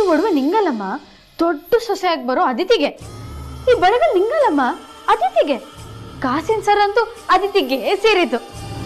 ಒಡವೆ ನಿಂಗಲ್ಲಮ್ಮ ದೊಡ್ಡ ಸೊಸೆಯಾಗಿ ಬರೋ ಅದಿತಿಗೆ ಈ ಬಳೆಗಳು ನಿಂಗಲ್ಲಮ್ಮ ಅದಿತಿಗೆ ಕಾಸಿನ ಸರ ಅಂತೂ ಅದಿತಿಗೆ ಸೇರಿತು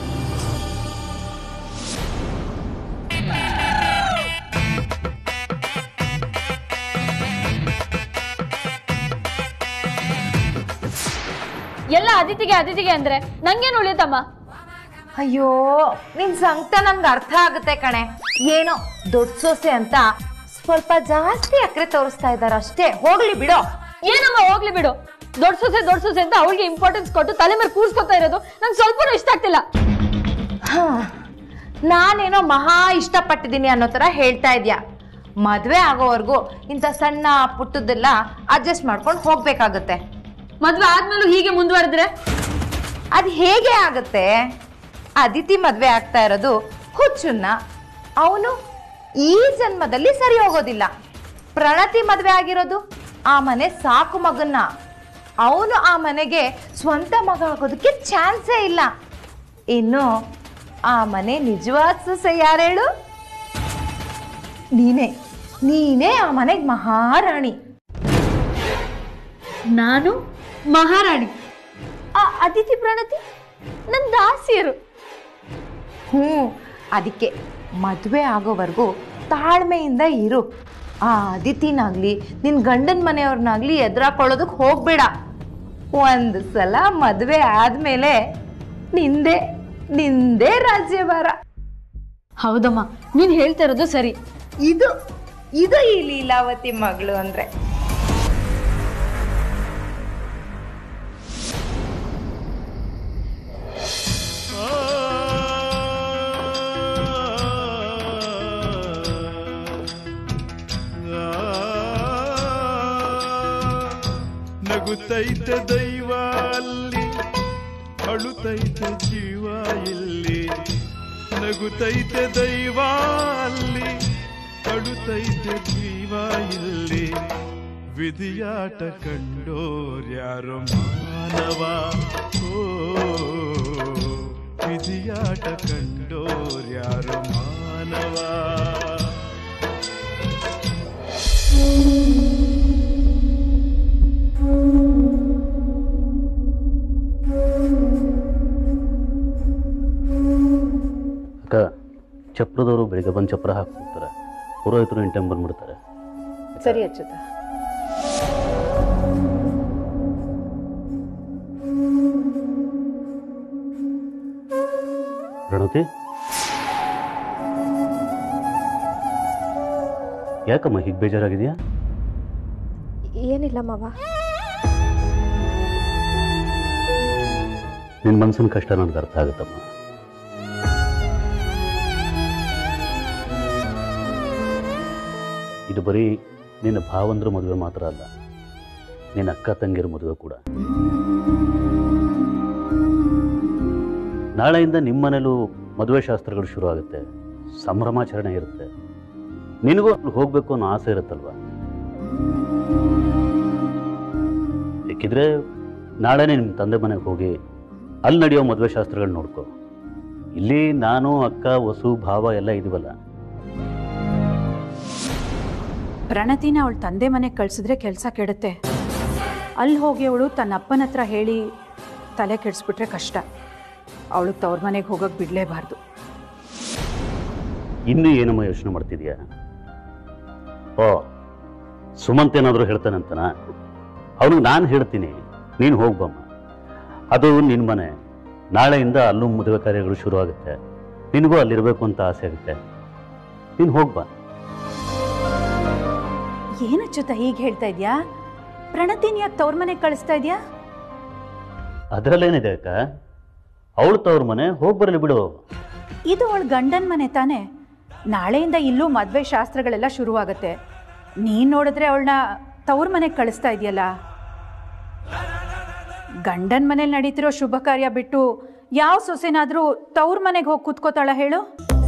ಎಲ್ಲ ಅದಿತಿಗೆ ಅದಿತಿಗೆ ಅಂದ್ರೆ ನಂಗೇನು ಉಳಿತಮ್ಮ ಅಯ್ಯೋ ನಿನ್ ಸಂಕಟ ನನ್ಗೆ ಅರ್ಥ ಆಗುತ್ತೆ ಕಣೆ ಏನೋ ದೊಡ್ಡ ಸೊಸೆ ಅಂತ ಸ್ವಲ್ಪ ಜಾಸ್ತಿ ಅಕ್ರೆ ತೋರಿಸ್ತಾ ಇದಾರ ಅಷ್ಟೇ ಹೋಗ್ಲಿ ಬಿಡೋ ಏನಮ್ಮ ಹೋಗ್ಲಿ ಬಿಡು ದೊಡ್ಡ ಸೊಸೆ ದೊಡ್ಡ ಸೊಸೆ ಅಂತ ಅವಳಿಗೆ ಇಂಪಾರ್ಟೆನ್ಸ್ ಕೊಟ್ಟು ತಲೆ ಮೇಲೆ ಕೂರ್ಸ್ಕೊತಾ ಇರೋದು ನಂಗೆ ಸ್ವಲ್ಪನೂ ಇಷ್ಟ ಆಗ್ತಿಲ್ಲ ಹಾ, ನಾನೇನೋ ಮಹಾ ಇಷ್ಟಪಟ್ಟಿದ್ದೀನಿ ಅನ್ನೋ ತರ ಹೇಳ್ತಾ ಇದ್ಯಾ ಮದ್ವೆ ಆಗೋವರೆಗೂ ಇಂಥ ಸಣ್ಣ ಪುಟ್ಟದೆಲ್ಲ ಅಡ್ಜಸ್ಟ್ ಮಾಡ್ಕೊಂಡು ಹೋಗ್ಬೇಕಾಗತ್ತೆ ಮದ್ವೆ ಆದ್ಮೇಲೂ ಹೀಗೆ ಮುಂದುವರೆದ್ರೆ ಅದ್ ಹೇಗೆ ಆಗುತ್ತೆ ಅದಿತಿ ಮದ್ವೆ ಆಗ್ತಾ ಇರೋದು ಹುಚ್ಚುನ್ನ ಅವನು ಈ ಜನ್ಮದಲ್ಲಿ ಸರಿ ಹೋಗೋದಿಲ್ಲ ಪ್ರಣತಿ ಮದ್ವೆ ಆಗಿರೋದು ಆ ಮನೆ ಸಾಕು ಮಗನ್ನ ಅವನು ಆ ಮನೆಗೆ ಸ್ವಂತ ಮಗ ಆಗೋದಕ್ಕೆ ಚಾನ್ಸೇ ಇಲ್ಲ ಇನ್ನು ಆ ಮನೆ ನಿಜವಾದ ಸೊಸೆ ಯಾರೇಳು ನೀನೇ ನೀನೇ ಆ ಮನೆಗೆ ಮಹಾರಾಣಿ ನಾನು ಮಹಾರಾಣಿ ಆ ಅದಿತಿ ಪ್ರಣತಿ ನನ್ನ ದಾಸಿಯರು ಹ್ಞೂ ಅದಕ್ಕೆ ಮದುವೆ ಆಗೋವರೆಗೂ ತಾಳ್ಮೆಯಿಂದ ಇರು ಆ ಅದಿತಿನಾಗ್ಲಿ ನಿನ್ನ ಗಂಡನ ಮನೆಯವ್ರನ್ನಾಗ್ಲಿ ಎದುರಾಕೊಳ್ಳೋದಕ್ಕೆ ಹೋಗ್ಬೇಡ ಒಂದು ಸಲ ಮದುವೆ ಆದಮೇಲೆ ನಿಂದೆ ನಿಂದೇ ರಾಜ್ಯಭಾರ ಹೌದಮ್ಮ ನೀನ್ ಹೇಳ್ತಾ ಇರೋದು ಸರಿ ಇದು ಇದು ಈ ಲೀಲಾವತಿ ಮಗಳು ಅಂದ್ರೆ ನಗುತ್ತೈತೆ ದೈವ ಅಲ್ಲಿ ಅಳುತ್ತೈತೆ ಜೀವ ಇಲ್ಲಿ ನಗುತ್ತೈತೆ ದೈವ ಅಲ್ಲಿ ಅಳುತ್ತೈತೆ ಜೀವ ಇಲ್ಲಿ ವಿಧಿಯಾಟ ಕಂಡೋರ್ಯಾರೋ ಮಾನವ ಓ ವಿಧಿಯಾಟ ಕಂಡೋರ್ಯಾರೋ ಮಾನವ ಅಕ್ಕ ಚಪ್ರದವರು ಬೆಳಿಗ್ಗೆ ಬಂದು ಚಪ್ರ ಹಾಕಿ ಹೋಗ್ತಾರೆ ಪುರೋಹಿತರು ಇನ್ ಟೈಮ್ ಬಂದ್ಬಿಡ್ತಾರೆ ಸರಿ ಅಚ್ಯುತ ಪ್ರಣತಿ ಯಾಕಮ್ಮ ಹೀಗೆ ಬೇಜಾರಾಗಿದೆಯಾ ಏನಿಲ್ಲ ಮಾವ ನಿನ್ನ ಮನಸ್ಸಿನ ಕಷ್ಟ ನನಗೆ ಅರ್ಥ ಆಗುತ್ತಮ್ಮ ಇದು ಬರೀ ನಿನ್ನ ಭಾವಂದ್ರ ಮದುವೆ ಮಾತ್ರ ಅಲ್ಲ ನಿನ್ನ ಅಕ್ಕ ತಂಗಿರ ಮದುವೆ ಕೂಡ ನಾಳೆಯಿಂದ ನಿಮ್ಮ ಮನೇಲೂ ಮದುವೆ ಶಾಸ್ತ್ರಗಳು ಶುರು ಆಗುತ್ತೆ ಸಂಭ್ರಮಾಚರಣೆ ಇರುತ್ತೆ ನಿನಗೂ ಅಲ್ಲಿ ಹೋಗಬೇಕು ಅನ್ನೋ ಆಸೆ ಇರುತ್ತಲ್ವಾ ಬೇಕಿದ್ರೆ ನಾಳೆನೇ ನಿಮ್ಮ ತಂದೆ ಮನೆಗೆ ಹೋಗಿ ಅಲ್ಲಿ ನಡೆಯೋ ಮದುವೆ ಶಾಸ್ತ್ರಗಳು ನೋಡ್ಕೊ ಇಲ್ಲಿ ನಾನು ಅಕ್ಕ ವಸು ಭಾವ ಎಲ್ಲ ಇದೀವಲ್ಲ ಪ್ರಣತಿನ ಅವಳ ತಂದೆ ಮನೆಗೆ ಕಳಿಸಿದ್ರೆ ಕೆಲಸ ಕೆಡುತ್ತೆ ಅಲ್ಲಿ ಹೋಗಿ ಅವಳು ತನ್ನ ಅಪ್ಪನ ಹತ್ರ ಹೇಳಿ ತಲೆ ಕೆಡಿಸ್ಬಿಟ್ರೆ ಕಷ್ಟ ಅವಳು ತವ್ರ ಮನೆಗೆ ಹೋಗೋಕೆ ಬಿಡಲೇಬಾರ್ದು ಇನ್ನೂ ಏನಮ್ಮ ಯೋಚನೆ ಮಾಡ್ತಿದ್ಯಾ ಓ ಸುಮಂತ್ ಏನಾದರೂ ಹೇಳ್ತಾನಂತನ ಅವನಿಗೆ ನಾನು ಹೇಳ್ತೀನಿ ನೀನು ಹೋಗ್ಬಮ್ಮ ಅದು ನಿನ್ನ ಮನೆ ನಾಳೆಯಿಂದ ಅಲ್ಲೂ ಮದುವೆ ಕಾರ್ಯಗಳು ಶುರು ಆಗುತ್ತೆ ನಿನಗೂ ಅಲ್ಲಿರಬೇಕು ಅಂತ ಆಸೆ ಆಗುತ್ತೆ ನೀನು ಹೋಗ್ಬಾ ಏನು ಅಚ್ಯುತ ಹೀಗೆ ಹೇಳ್ತಾ ಇದೆಯಾ ಪ್ರಣತಿನ ಯಾಕೆ ತವ್ರ ಮನೆಗೆ ಕಳಿಸ್ತಾ ಇದೆಯಾ ಅದರಲ್ಲೇನಿದೆ ಅಕ್ಕ ಅವಳು ತವ್ರ ಮನೆ ಹೋಗಿ ಬರಲಿ ಬಿಡು ಇದು ಅವಳ ಗಂಡನ ಮನೆ ತಾನೆ ನಾಳೆಯಿಂದ ಇಲ್ಲೂ ಮದುವೆ ಶಾಸ್ತ್ರಗಳೆಲ್ಲ ಶುರುವಾಗತ್ತೆ ನೀನು ನೋಡಿದ್ರೆ ಅವಳನ್ನ ತವ್ರ ಮನೆಗೆ ಕಳಿಸ್ತಾ ಇದೆಯಲ್ಲ ಗಂಡನ ಮನೇಲಿ ನಡೀತಿರೋ ಶುಭ ಕಾರ್ಯ ಬಿಟ್ಟು ಯಾವ ಸೊಸೆನಾದರೂ ತವ್ರ ಮನೆಗೆ ಹೋಗಿ ಕೂತ್ಕೋತಾಳ ಹೇಳು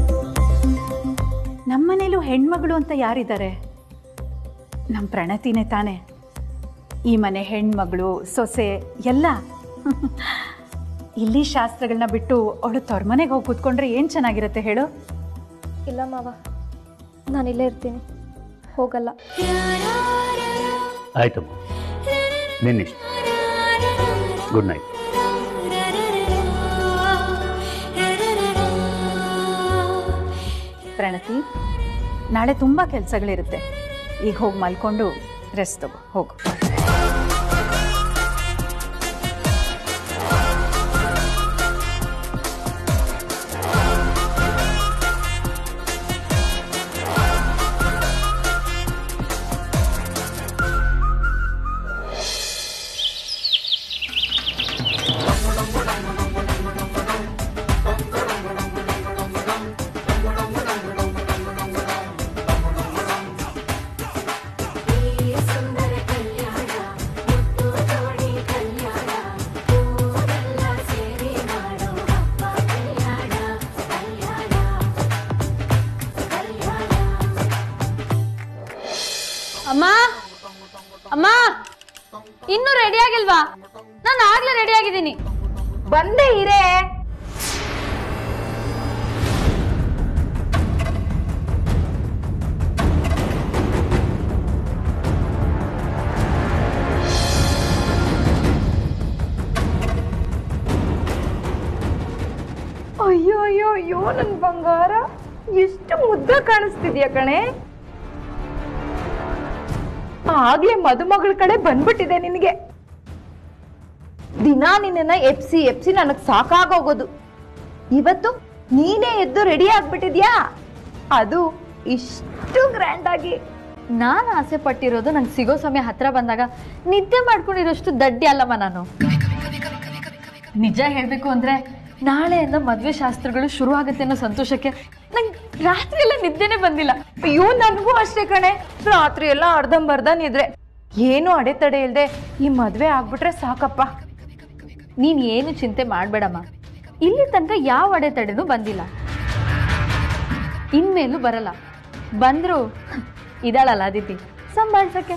ನಮ್ಮನೇಲೂ ಹೆಣ್ಮಗಳು ಅಂತ ಯಾರಿದ್ದಾರೆ ನಮ್ಮ ಪ್ರಣತಿನೇ ತಾನೆ ಈ ಮನೆ ಹೆಣ್ಮಗಳು ಸೊಸೆ ಎಲ್ಲ ಇಲ್ಲಿ ಶಾಸ್ತ್ರಗಳನ್ನ ಬಿಟ್ಟು ಅವಳು ತವ್ರ ಮನೆಗೆ ಹೋಗಿ ಕೂತ್ಕೊಂಡ್ರೆ ಏನು ಚೆನ್ನಾಗಿರುತ್ತೆ ಹೇಳು ಇಲ್ಲ ಮಾವ ನಾನಿಲ್ಲೇ ಇರ್ತೀನಿ ಹೋಗಲ್ಲ ಆಯ್ತಮ್ಮ ನಿನ್ನಿಷ್ಟ ಗುಡ್ ನೈಟ್ ಪ್ರಣತಿ ನಾಳೆ ತುಂಬ ಕೆಲಸಗಳಿರುತ್ತೆ ಈಗ ಹೋಗಿ ಮಲ್ಕೊಂಡು ರೆಸ್ಟ್ ತಗೋ ಹೋಗು ಅಮ್ಮ ಅಮ್ಮ ಇನ್ನೂ ರೆಡಿ ಆಗಿಲ್ವಾ ನಾನು ಆಗ್ಲೇ ರೆಡಿ ಆಗಿದ್ದೀನಿ ಬಂದೆ ಹಿರೇ ಅಯ್ಯೋ ಅಯ್ಯೋ ಅಯ್ಯೋ ನನ್ ಬಂಗಾರ ಎಷ್ಟು ಮುದ್ದ ಕಾಣಿಸ್ತಿದ್ಯಾ ಕಣೆ ಆಗ್ಲೇ ಮದುಮಗಳ ಕಡೆ ಬಂದ್ಬಿಟ್ಟಿದೆ ನಿನಗೆ ದಿನ ನಿನ್ನನ್ನ ಎಪ್ಸಿ ಎಪ್ಸಿ ನನಗ್ ಸಾಕಾಗೋಗೋದು ಇವತ್ತು ನೀನೇ ಎದ್ದು ರೆಡಿ ಆಗ್ಬಿಟ್ಟಿದ್ಯಾ ಅದು ಇಷ್ಟು ಗ್ರ್ಯಾಂಡ್ ಆಗಿ ನಾನು ಆಸೆ ಪಟ್ಟಿರೋದು ನಂಗೆ ಸಿಗೋ ಸಮಯ ಹತ್ರ ಬಂದಾಗ ನಿದ್ದೆ ಮಾಡ್ಕೊಂಡಿರೋಷ್ಟು ದಡ್ಡಿ ಅಲ್ಲಮ್ಮ ನಾನು ನಿಜ ಹೇಳ್ಬೇಕು ಅಂದ್ರೆ ನಾಳೆಯಿಂದ ಮದ್ವೆ ಶಾಸ್ತ್ರಗಳು ಶುರು ಆಗುತ್ತೆ ಅನ್ನೋ ಸಂತೋಷಕ್ಕೆ ನಂಗೆ ರಾತ್ರಿ ಎಲ್ಲ ನಿದ್ದೆನೆ ಬಂದಿಲ್ಲ ಅಯ್ಯೋ ನನಗೂ ಅಷ್ಟೇ ಕಣೆ ರಾತ್ರಿ ಎಲ್ಲ ಅರ್ಧಂಬರ್ಧ ನಿದ್ರೆ ಏನು ಅಡೆತಡೆ ಇಲ್ದೆ ಈ ಮದ್ವೆ ಆಗ್ಬಿಟ್ರೆ ಸಾಕಪ್ಪ ನೀನ್ ಏನು ಚಿಂತೆ ಮಾಡ್ಬೇಡಮ್ಮ ಇಲ್ಲಿ ತನಕ ಯಾವ ಅಡೆತಡೆನೂ ಬಂದಿಲ್ಲ ಇನ್ಮೇಲೂ ಬರಲ್ಲ ಬಂದ್ರು ಇದಾಳಲ್ಲ ಅದಿತಿ ಸಂಭಾಳ್ಸಕ್ಕೆ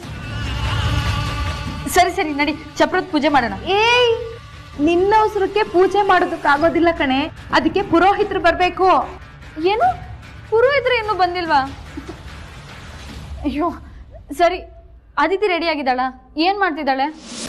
ಸರಿ ಸರಿ ನಡಿ ಚಪ್ರದ ಪೂಜೆ ಮಾಡೋಣ ಏಯ್ ನಿನ್ನ ಅವಸರಕ್ಕೆ ಪೂಜೆ ಮಾಡೋದಕ್ಕಾಗೋದಿಲ್ಲ ಕಣೆ ಅದಕ್ಕೆ ಪುರೋಹಿತರು ಬರ್ಬೇಕು ಏನು ಪುರೋಹಿತರು ಇನ್ನೂ ಬಂದಿಲ್ವಾ ಅಯ್ಯೋ ಸರಿ ಅದಿತಿ ರೆಡಿ ಆಗಿದ್ದಾಳ ಏನ್ ಮಾಡ್ತಿದ್ದಾಳೆ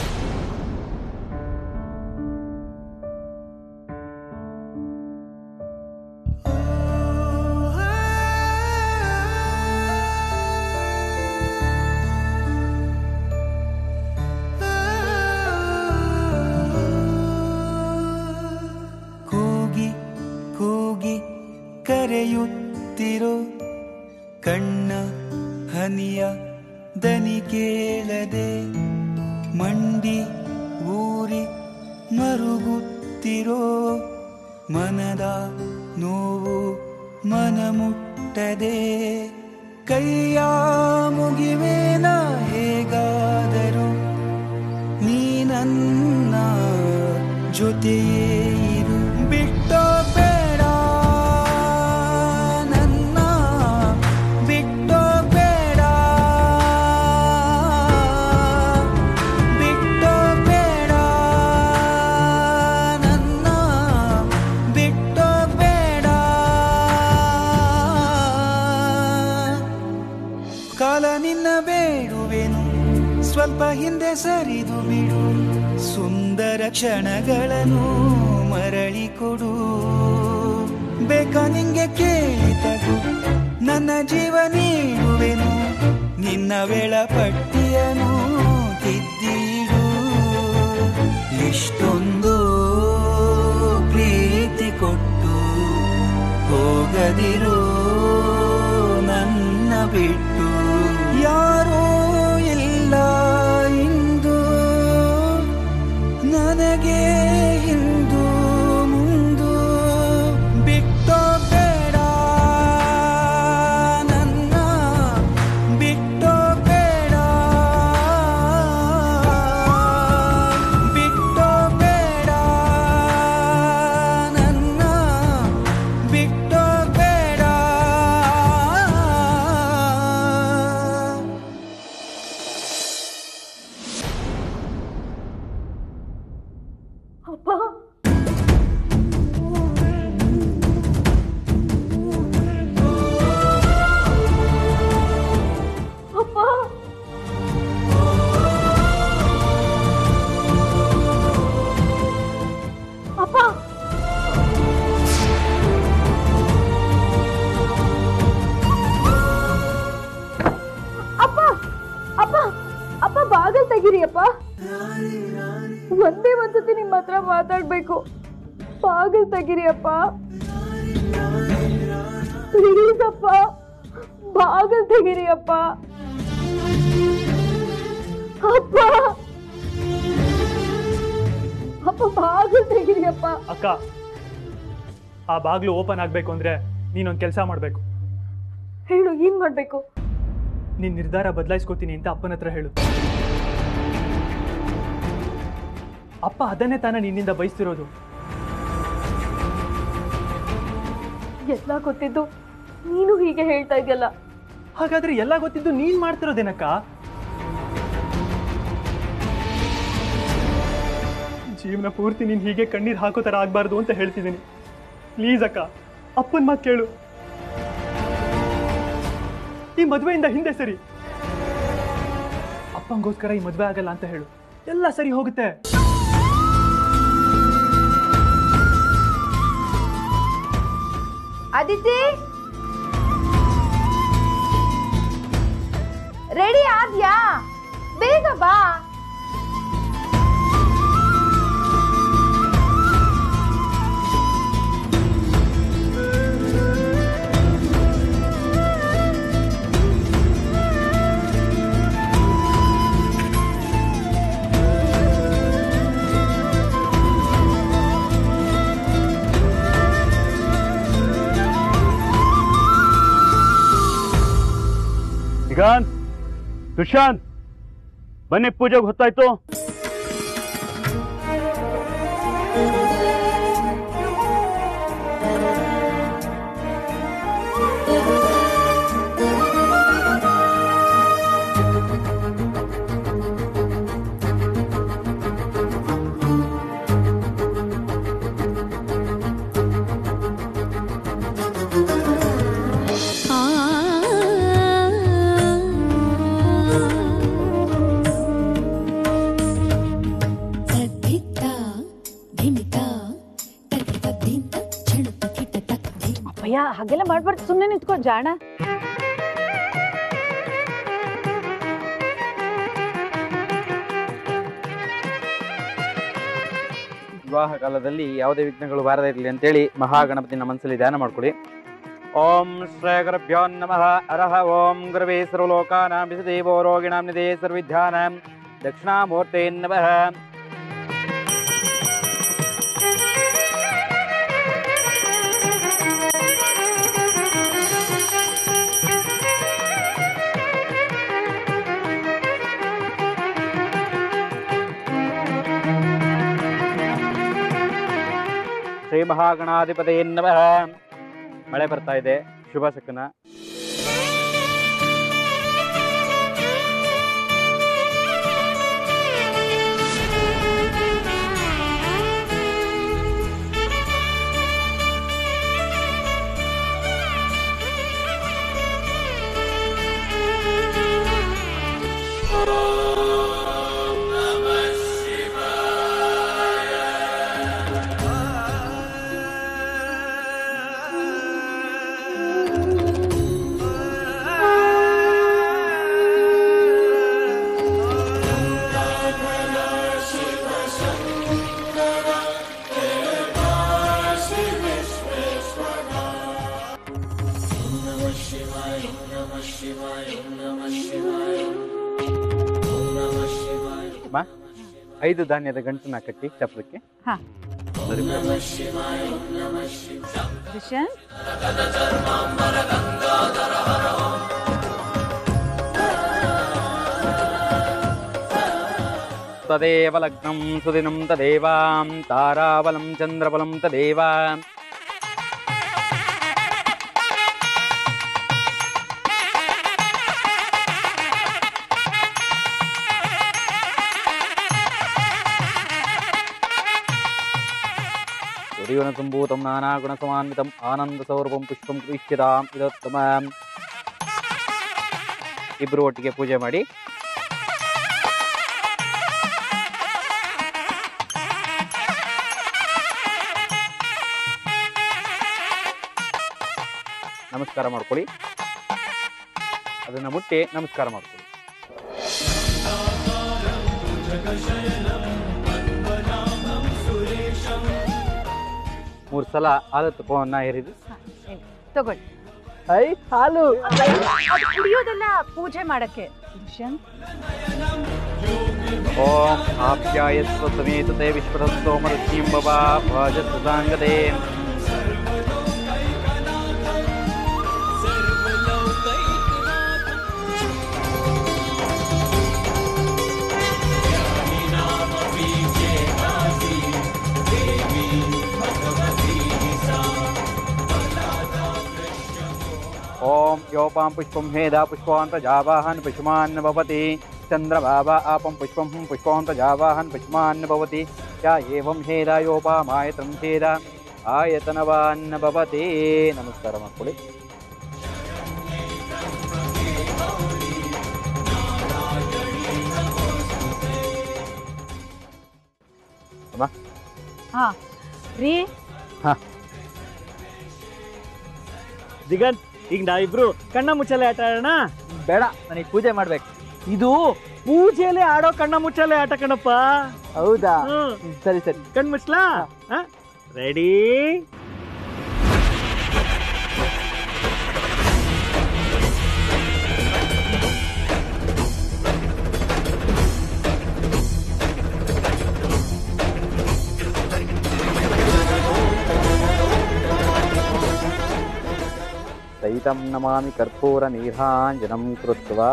ಕೂಗಿ ಕೂಗಿ ಕರೆಯುತ್ತಿರೋ ಕಣ್ಣ ಹನಿಯ ದನಿ ಕೇಳದೆ ಮಂಡಿ ಊರಿ ಮರುಗುತ್ತಿರೋ ಮನದ ನೋವು ಮನ ಮುಟ್ಟದೆ ಕೈಯ ಮುಗಿವೇನ ಹೇಗಾದರೂ ನೀ ನನ್ನ ಜೊತೆಯೇ ಇರು ಬಿಟ್ಟೋ ಬೇಡ ನನ್ನ ಬಿಟ್ಟೋ ಬೇಡ ಬಿಟ್ಟೋ ಬೇಡ ನನ್ನ ಬಿಟ್ಟೋ ಬೇಡ ಕಾಲ ನಿನ್ನ ಬೇಡುವೆನು ಸ್ವಲ್ಪ ಹಿಂದೆ ಸರಿದು ಬಿಡು ಸುಂದರ ಕ್ಷಣಗಳನ್ನು ಮರಳಿ ಕೊಡು ಬೇಕ ನಿಂಗೆ ಕೇಳಿತಗು ನನ್ನ ಜೀವ ನೀಡುವೆನು ನಿನ್ನ ವೇಳಪಟ್ಟಿಯನು ತಿದ್ದಿಡು ಇಷ್ಟೊಂದು ಪ್ರೀತಿ ಕೊಟ್ಟು ಹೋಗದಿರು ನನ್ನ ಬಿಟ್ಟು ಯಾರೂ ಇಲ್ಲ ಇಂದು ನನಗೆ ಹಿಂದು ಮುಂದು ಬಿಟ್ಟೋ ಬೇಡ ನನ್ನ ಬಿಟ್ಟೋ ಬೇಡ ಬಿಟ್ಟೋ ಅಪ್ಪ ಅಪ್ಪ ಅಪ್ಪ ಅಪ್ಪ ಬಾಗಲ್ ತೆಗೀರಿ ಅಪ್ಪ ಒಂದೇ ಒಂದ್ಸತಿ ನಿಮ್ಮ ಹತ್ರ ಮಾತಾಡ್ಬೇಕು ಬಾಗಲ್ ತೆಗೀರಿ ಅಪ್ಪ ಪ್ಲೀಸ್ ಅಪ್ಪ ಬಾಗಲ್ ತೆಗೀರಿ ಅಪ್ಪ ಅಪ್ಪ ಅಪ್ಪ ಬಾಗಲ್ ತೆಗೀರಿ ಅಪ್ಪ ಅಕ್ಕ ಆ ಬಾಗ್ಲು ಓಪನ್ ಆಗಬೇಕು ಅಂದರೆ ನೀನೊಂದು ಕೆಲಸ ಮಾಡಬೇಕು ಹೇಳು ಏನ್ ಮಾಡ್ಬೇಕು ನೀನು ನಿರ್ಧಾರ ಬದಲಾಯಿಸ್ಕೋತೀನಿ ಅಂತ ಅಪ್ಪನ ಹತ್ರ ಹೇಳು ಅಪ್ಪ ಅದನ್ನೇ ತಾನೇ ನಿನ್ನಿಂದ ಬಯಸ್ತಿರೋದು ಎಲ್ಲ ಗೊತ್ತಿದ್ದು ನೀನು ಹೀಗೆ ಹೇಳ್ತಾ ಇದೆಯಲ್ಲ ಹಾಗಾದ್ರೆ ಎಲ್ಲ ಗೊತ್ತಿದ್ದು ನೀನ್ ಮಾಡ್ತಿರೋದೇನಕ್ಕ ಜೀವನ ಪೂರ್ತಿ ನೀನು ಹೀಗೆ ಕಣ್ಣೀರು ಹಾಕೋ ಥರ ಆಗಬಾರ್ದು ಅಂತ ಹೇಳ್ತಿದ್ದೀನಿ ಪ್ಲೀಸ್ ಅಕ್ಕ ಅಪ್ಪನ ಮಾತು ಕೇಳು ಈ ಮದುವೆಯಿಂದ ಹಿಂದೆ ಸರಿ ಅಪ್ಪಂಗೋಸ್ಕರ ಈ ಮದುವೆ ಆಗಲ್ಲ ಅಂತ ಹೇಳು ಎಲ್ಲ ಸರಿ ಹೋಗುತ್ತೆ ಅದಿತಿ ರೆಡಿ ಆದ್ಯಾ ಬೇಗ ಬಾ ದಿಗಾಂತ್ ದುಶಾಂತ್ ಬನ್ನಿ ಪೂಜೆಗೆ ಹೊತ್ತಾಯ್ತು ಅಪ್ಪಯ್ಯ ಹಾಗೆಲ್ಲ ಮಾಡ್ಬಾರ್ದು ಸುಮ್ಮನೆ ನಿಂತ್ಕೋ ಜಾಣ ವಿವಾಹ ಕಾಲದಲ್ಲಿ ಯಾವುದೇ ವಿಘ್ನಗಳು ಬಾರದೇ ಇರಲಿ ಅಂತೇಳಿ ಮಹಾಗಣಪತಿನ ಮನಸ್ಸಲ್ಲಿ ಧ್ಯಾನ ಮಾಡ್ಕೊಳ್ಳಿ ಓಂ ಶ್ರೇ ಗುರುಭ್ಯೋ ನಮಃ ಅರಹ ಓಂ ಗುರವೇ ಸರ್ವಲೋಕಾನಾಂ ದೇವೋ ರೋಗಿಣಾಂ ನಿಧೇ ಸರ್ವಿಧ್ಯಾನಾಂ ದಕ್ಷಿಣಾಮೂರ್ತೆ ನಮಃ ಶ್ರೀ ಮಹಾಗಣಾಧಿಪತಿ ನಮಃ ಮಳೆ ಬರ್ತಾ ಇದೆ ಶುಭ ಶಕುನ ಅಮ್ಮ, ಐದು ಧಾನ್ಯದ ಗಂಟನ್ನ ಕಟ್ಟಿ ಚಪ್ರಕ್ಕೆ ಹಾ ದುಷ್ಯಂತ್ ತದೇವ ಲಗ್ನಂ ಸುದಿನಂ ತದೇವಾಂ ತಾರಾಬಲಂ ಚಂದ್ರಬಲಂ ತದೇವ ಸುದೀವನ ಸಂಭೂತಂ ನಾನಾಗುಣ ಸಮಾನ್ವಿತಂ ಆನಂದ ಸೌರಭಂ ಪುಷ್ಪಂ ಕೃಷ್ಯತಾಂ ಇದೋತ್ತಮ ಇಬ್ರು ಒಟ್ಟಿಗೆ ಪೂಜೆ ಮಾಡಿ ನಮಸ್ಕಾರ ಮಾಡ್ಕೊಳ್ಳಿ ಅದನ್ನು ಮುಟ್ಟಿ ನಮಸ್ಕಾರ ಮಾಡ್ಕೊಳ್ಳಿ ಮೂರು ಸಲ ಹಾಲು ತುಪ್ಪವನ್ನ ಏರಿದು ತಗೊಳ್ಳಿ ಐ ಹಾಲು ಕುಡಿಯೋದೆಲ್ಲ ಪೂಜೆ ಮಾಡಕ್ಕೆ ದುಷ್ಯಂತ್ ಓಂ ಆಪ್ಯಾಯಸ್ವ ಸಮೇತತೆ ವಿಶ್ವತಸ್ತೋಮರಶ್ಮೀಂ ಬವಾ ಭಾಜಸುತಾಂಗದೇ ಓಂ ಯೋಪಾಂ ಪುಷ್ಪಂ ಹೇದ ಪುಷ್ಪಾಂತ ಜಾವಾಹನ್ ಪಶುಮಾನ್ ಭವತಿ ಚಂದ್ರಭಾವ ಆಪಂ ಪುಷ್ಪಂ ಪುಷ್ಪಾಂತ ಜಾವಾಹನ್ ಪಶುಮಾನ್ ಭವತಿ ಯಾ ಏವಂ ಹೇದ ಯೋಪಾಮಾಯತಂ ಹೇದ ಆಯತನವಾನ್ ಭವತಿ ನಮಸ್ಕಾರ ಮಾಡ್ಕೊಳ್ಳಿ ಅಮ್ಮ ಹಾ ರೀ ದಿಗಂತ್ ಈಗ ನಾವಿಬ್ರು ಕಣ್ಣ ಮುಚ್ಚಲೆ ಆಟ ಆಡೋಣ ಬೇಡ ನನಗೆ ಪೂಜೆ ಮಾಡ್ಬೇಕು ಇದು ಪೂಜೆಲೆ ಆಡೋ ಕಣ್ಣ ಮುಚ್ಚಲೆ ಆಟ ಕಣಪ್ಪ ಹೌದಾ ಹ್ಮ್. ಸರಿ ಸರಿ ಕಣ್ ಮುಚ್ಚಲಾ ರೆಡಿ ಸಹಿತಂ ನಮಾಮಿ ಕರ್ಪೂರ ನೀರಾಂಜನಂ ಕೃತ್ವಾ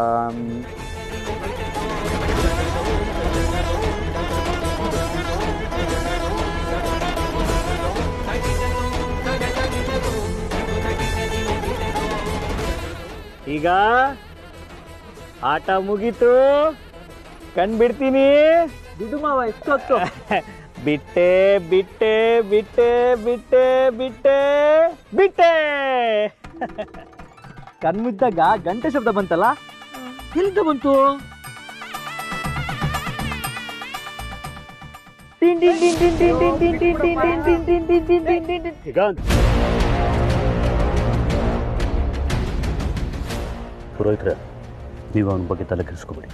ಈಗ ಆಟ ಮುಗೀತು ಕಣ್ ಬಿಡ್ತೀನಿ ದುಡ್ಡು ಮಾವ ಎಷ್ಟೊತ್ತು ಬಿಟ್ಟೆ ಬಿಟ್ಟೆ ಬಿಟ್ಟೆ ಬಿಟ್ಟೆ ಬಿಟ್ಟೆ ಬಿಟ್ಟೆ ಕಣ್ಮುದ್ದಾಗ ಗಂಟೆ ಶಬ್ದ ಬಂತಲ್ಲ ಎಲ್ಲಿಂದ ಬಂತು ಈಗ ಪುರೋಹಿತರೆ ನೀವು ಅವನ ಬಗ್ಗೆ ತಲೆ ಕೆಡಿಸ್ಕೋಬೇಡಿ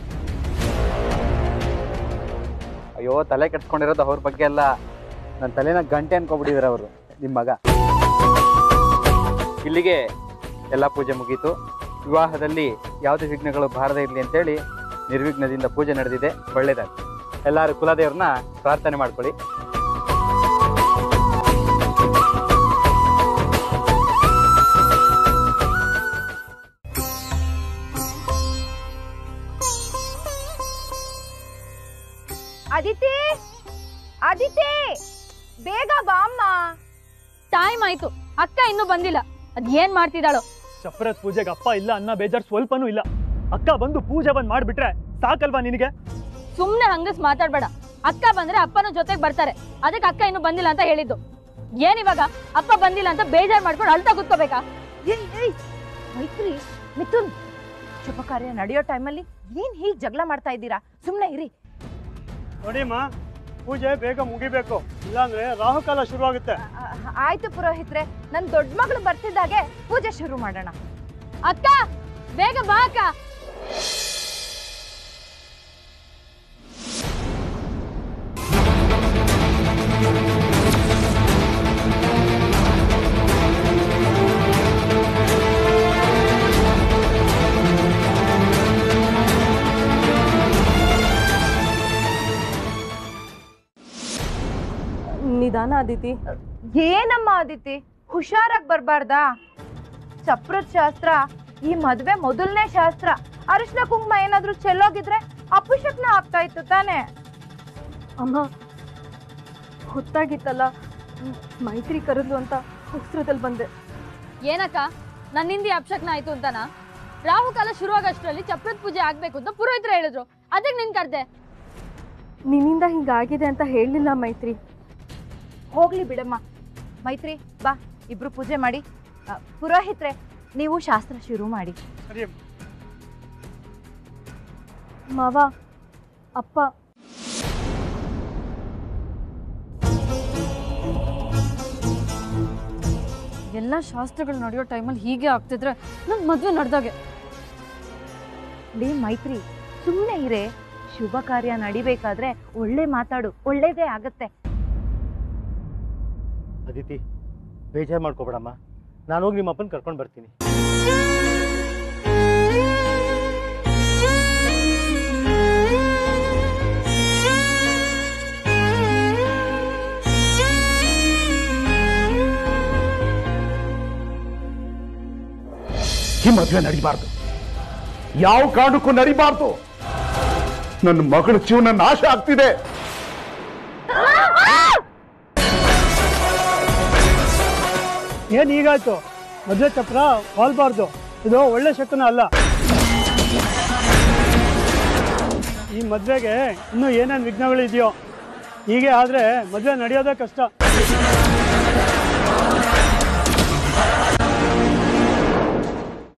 ಅಯ್ಯೋ ತಲೆ ಕೆಡ್ಸ್ಕೊಂಡಿರೋದು ಅವ್ರ ಬಗ್ಗೆ ಅಲ್ಲ ನನ್ನ ತಲೆನ ಗಂಟೆ ಅನ್ಕೊಬಿಟ್ಟಿದ್ದಾರೆ ಅವರು ನಿಮ್ಮ ಮಗ ಇಲ್ಲಿಗೆ ಎಲ್ಲ ಪೂಜೆ ಮುಗೀತು ವಿವಾಹದಲ್ಲಿ ಯಾವುದೇ ವಿಘ್ನಗಳು ಬಾರದೇ ಇರಲಿ ಅಂತೇಳಿ ನಿರ್ವಿಘ್ನದಿಂದ ಪೂಜೆ ನಡೆದಿದೆ ಒಳ್ಳೇದಾಗ್ಲಿ ಎಲ್ಲರೂ ಕುಲದೇವ್ರನ್ನ ಪ್ರಾರ್ಥನೆ ಮಾಡ್ಕೊಳ್ಳಿ ಅದಿತಿ ಅದಿತಿ ಬೇಗ ಬಾ ಅಮ್ಮ ಟೈಮ್ ಆಯ್ತು ಅಕ್ಕ ಇನ್ನೂ ಬಂದಿಲ್ಲ ಅದ್ ಏನ್ ಮಾಡ್ತಿದ್ದಾಳೋ ಚಪ್ರದ ಪೂಜೆಗೆ ಅಪ್ಪ ಇಲ್ಲ ಅನ್ನ ಬೇಜಾರ್ ಸ್ವಲ್ಪನೂ ಇಲ್ಲ ಅಕ್ಕ ಬಂದು ಪೂಜೆ ಬಂದ್ ಮಾಡ್ಬಿಟ್ರೆ ಸಾಕಲ್ವಾ ನಿನಗೆ ಸುಮ್ನೆ ಹಂಗಸ್ ಮಾತಾಡ್ಬೇಡ ಅಕ್ಕ ಬಂದ್ರೆ ಅಪ್ಪನ ಜೊತೆಗ್ ಬರ್ತಾರೆ ಅದಕ್ಕೆ ಅಕ್ಕ ಇನ್ನೂ ಬಂದಿಲ್ಲ ಅಂತ ಹೇಳಿದ್ದು ಏನಿವಾಗ ಅಪ್ಪ ಬಂದಿಲ್ಲ ಅಂತ ಬೇಜಾರ್ ಮಾಡ್ಕೊಂಡು ಅಳ್ತಾ ಕೂತ್ಕೋಬೇಕಾ ಏಯ್ ಏಯ್ ಮೈತ್ರಿ ಮಿಥುನ್ ಶುಭ ಕಾರ್ಯ ನಡೆಯೋ ಟೈಮಲ್ಲಿ ಏನ್ ಹೀಗ್ ಜಗಳ ಮಾಡ್ತಾ ಇದ್ದೀರಾ ಸುಮ್ನೆ ಇರಿ ನೋಡಿಮ್ಮ ಪೂಜೆ ಬೇಗ ಮುಗಿಬೇಕು ಇಲ್ಲಾಂದ್ರೆ ರಾಹುಕಾಲ ಶುರುವಾಗುತ್ತೆ ಆ, ಆಯ್ತು ಪುರೋಹಿತ್ರೆ ನನ್ ದೊಡ್ಡ ಮಗಳು ಬರ್ತಿದ್ದಾಗೆ ಪೂಜೆ ಶುರು ಮಾಡೋಣ ಅಕ್ಕ ಬೇಗ ಬಾ ಅಕ್ಕ ನಿಧಾನ ಆದಿತಿ ಏನಮ್ಮ ಆದಿತಿ ಹುಷಾರಾಗಿ ಬರ್ಬಾರ್ದಾ ಚಪ್ರದ ಶಾಸ್ತ್ರ ಈ ಮದ್ವೆ ಮೊದಲನೇ ಶಾಸ್ತ್ರ ಅರಿಶಿನ ಕುಂಕುಮ ಏನಾದ್ರೂ ಚೆಲ್ಲೋಗಿದ್ರೆ ಅಪಶಕ್ನ ಆಗ್ತಾ ಇತ್ತು ತಾನೇ ಅಮ್ಮ ಹೊತ್ತಾಗಿತ್ತಲ್ಲ ಮ್, ಮೈತ್ರಿ ಕರೆದ್ಲು ಅಂತ ಉಸಿರದಲ್ಲಿ ಬಂದೆ ಏನಕ್ಕ ನನ್ನಿಂದ ಅಪ್ಶಕ್ನ ಆಯ್ತು ಅಂತನಾ ರಾಹುಕಾಲ ಶುರುವಾಗಷ್ಟರಲ್ಲಿ ಚಪ್ರದ ಪೂಜೆ ಆಗ್ಬೇಕು ಅಂತ ಪುರೋಹಿತರು ಹೇಳಿದ್ರು ಅದಕ್ಕೆ ನಿನ್ ಕರ್ದೆ ನಿನ್ನಿಂದ ಹಿಂಗಾಗಿದೆ ಅಂತ ಹೇಳಲಿಲ್ಲ ಮೈತ್ರಿ ಹೋಗ್ಲಿ ಬಿಡಮ್ಮ ಮೈತ್ರಿ ಬಾ ಇಬ್ರು ಪೂಜೆ ಮಾಡಿ ಆ, ಪುರೋಹಿತ್ರೆ ನೀವು ಶಾಸ್ತ್ರ ಶುರು ಮಾಡಿ ಸರಿ ಅಮ್ಮ. ಮಾವ ಅಪ್ಪ ಎಲ್ಲ ಶಾಸ್ತ್ರಗಳು ನಡೆಯೋ ಟೈಮಲ್ಲಿ ಹೀಗೆ ಆಗ್ತಿದ್ರೆ ನನ್ನ ಮದುವೆ ನಡೆದಾಗೆ ಲೇ ಮೈತ್ರಿ ಸುಮ್ಮನೆ ಇರೇ ಶುಭ ಕಾರ್ಯ ನಡಿಬೇಕಾದ್ರೆ ಒಳ್ಳೆ ಮಾತಾಡು ಒಳ್ಳೇದೇ ಆಗತ್ತೆ ಅದಿತಿ ಬೇಜಾರು ಮಾಡ್ಕೋಬೇಡಮ್ಮ ನಾನು ಹೋಗಿ ನಿಮ್ಮ ಅಪ್ಪನ ಕರ್ಕೊಂಡು ಬರ್ತೀನಿ ಈ ಮದುವೆ ನಡಿಬಾರ್ದು ಯಾವ ಕಾರಣಕ್ಕೂ ನಡಿಬಾರ್ದು ನನ್ನ ಮಗಳ ಜೀವನ ನಾಶ ಆಗ್ತಿದೆ ಏನು ಹೀಗಾಯ್ತು ಮದುವೆ ಚಪ್ರ ವಾಲ್ಬಾರ್ದು ಇದು ಒಳ್ಳೆ ಶಕುನ ಅಲ್ಲ ಈ ಮದುವೆಗೆ ಇನ್ನೂ ಏನೇನು ವಿಘ್ನಗಳಿದೆಯೋ ಹೀಗೆ ಆದರೆ ಮದುವೆ ನಡೆಯೋದೇ ಕಷ್ಟ